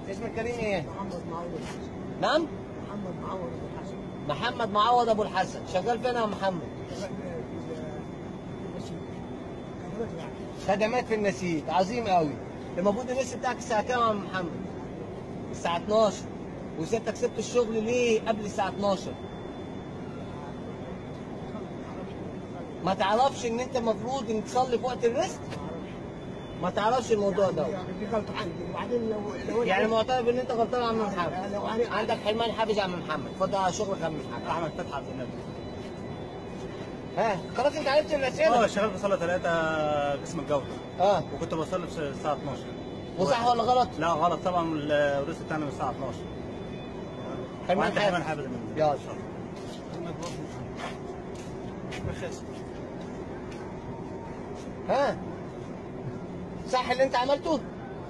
اسمك كريم ايه؟ محمد معوض الحسن نعم؟ محمد معوض ابو الحسن محمد معوض ابو الحسن شغال فين يا محمد؟ خدمات في النسيج عظيم قوي المفروض النسيج بتاعك الساعه كام يا عم محمد؟ الساعه 12 وسيادتك سبت الشغل ليه قبل الساعه 12 ما تعرفش ان انت المفروض ان تصلي في وقت الريست ما تعرفش الموضوع ده يعني دي غلطه عندي وبعدين لو لو يعني معترف ان انت غلطان يا عم محمد لو أنا- عندك حرمان حافز يا عم محمد اتفضل على شغلك يا عم محمد احمد فتحي عبد النبي ها خلاص انت عرفت اه الاسئله شغال في صاله ثلاثه قسم الجوده اه وكنت بصلي في الساعه 12 وصح ولا غلط؟ لا غلط طبعا الوريث بتاعنا من الساعه 12 حرمان وعندي حرمان حافز حافظ من يلا ها صح اللي انت عملته؟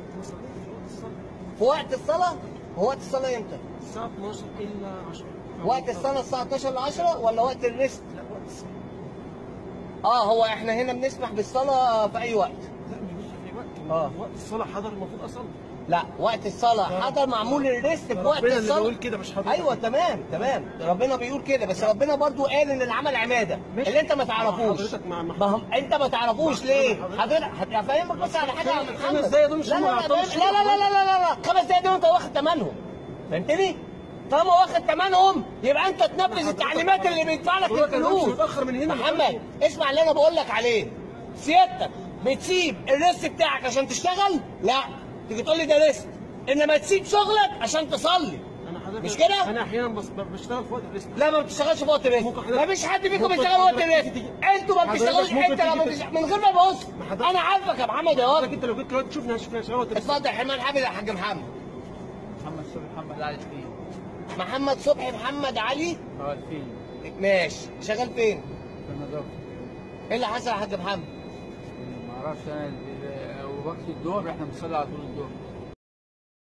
في وقت الصلاة؟ هو وقت الصلاة امتى؟ الساعه 12 الا 10 وقت الصلاة الساعة 12 ل 10 ولا وقت الريست؟ لا وقت الصلاه اه هو احنا هنا بنسمح بالصلاة في أي وقت. لا مش في وقت آه. وقت الصلاه حضر المفروض اصلي لا وقت الصلاة حضر معمول الريست في وقت ربنا اللي الصلاة بيقول كده مش حضرتك. ايوه تمام تمام ربنا بيقول كده بس ربنا برضو قال ان العمل عماده ماشي. اللي انت ما تعرفوش حضرتك مع- مع- ما هم انت ما تعرفوش مع- ليه حضرتك- حضرتك هفهمك بس على حاجه يا عم خمس محمد دقايق دول مش لا هم لا لا عطاهم لا لا لا لا لا لا لا خمس دقايق دول انت واخد ثمنهم فهمتني؟ طالما واخد ثمنهم يبقى انت تنفذ حضرتك- التعليمات اللي بيدفع لك حضرتك أنا مش الفلوس متأخر من هنا. محمد اسمع اللي انا بقول لك عليه سيادتك بتسيب الريست بتاعك عشان تشتغل؟ لا تيجي تقول لي ده ريست انما تسيب شغلك عشان تصلي انا حضرتك مش كده؟ انا احيانا بس بشتغل في وقت الريست لا ما بتشتغلش في وقت الريست ممكن حضرتك- ما فيش حد فيكم ممكن بيشتغل وقت حضرتك الريست تيجي- انتوا ما حضرتك بتشتغلوش ممكن انت لما تيجي- بتش- من غير ما ابص حضرتك- انا عارفك يا محمد يا حضرتك واد انت لو جيت دلوقتي تشوفني هشوف شغال وقت الريست اتفضل يا حرمان حافظ يا حاج محمد محمد صبحي محمد علي الفيل محمد صبحي محمد علي اه الفيل ماشي شغال فين؟ في النظافه ايه اللي حصل يا حاج محمد؟ ما اعرفش انا ال- وقت الظهر احنا بنصلي على طول الظهر